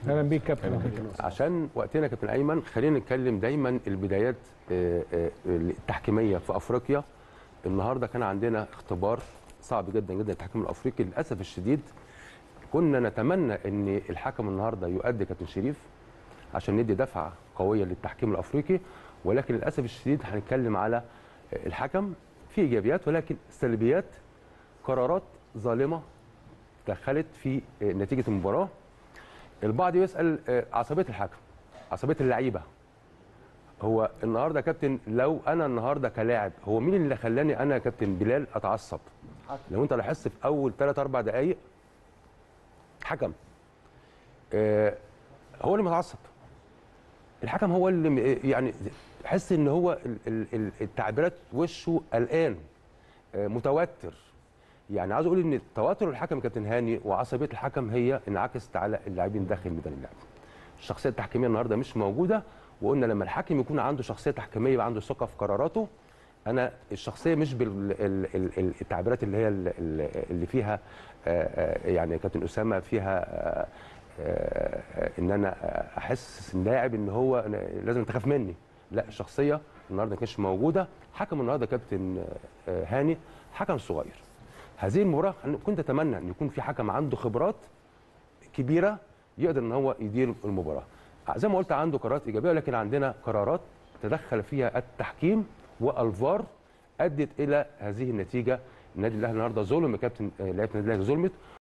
اهلا بيك كابتن عشان وقتنا يا كابتن ايمن خلينا نتكلم دايما البدايات آه، آه، التحكيميه في افريقيا النهارده كان عندنا اختبار صعب جدا جدا التحكيم الافريقي للاسف الشديد كنا نتمنى ان الحكم النهارده يؤدي كابتن شريف عشان ندي دفعه قويه للتحكيم الافريقي ولكن للاسف الشديد هنتكلم على الحكم في ايجابيات ولكن سلبيات قرارات ظالمه دخلت في نتيجه المباراه البعض يسال آه، عصبيه الحكم عصبيه اللعيبه هو النهارده يا كابتن لو انا النهارده كلاعب هو مين اللي خلاني انا يا كابتن بلال اتعصب لو انت لاحظت في اول 3 4 دقائق حكم آه، هو اللي متعصب الحكم هو اللي م- يعني تحس ان هو ال- ال- ال- التعبيرات وشه قلقان آه، متوتر يعني عاوز اقول ان توتر الحكم كابتن هاني وعصبيه الحكم هي انعكست على اللاعبين داخل ميدان اللعب الشخصيه التحكيميه النهارده مش موجوده وقلنا لما الحاكم يكون عنده شخصيه تحكيميه يبقى عنده ثقه في قراراته انا الشخصيه مش بالتعبيرات اللي هي ال- ال- اللي فيها آه، آه، يعني كابتن اسامه فيها آه، آه، ان انا احس اللاعب ان هو أنا لازم تخاف مني لا الشخصيه النهارده ما كانتش موجوده حكم النهارده كابتن آه، هاني حكم صغير هذه المباراه أنا كنت اتمنى ان يكون في حكم عنده خبرات كبيره يقدر ان هو يدير المباراه زي ما قلت عنده قرارات ايجابيه ولكن عندنا قرارات تدخل فيها التحكيم والفار ادت الى هذه النتيجه النادي الاهلي النهارده ظلم يا كابتن آه، لعيبه النادي الاهلي ظلمت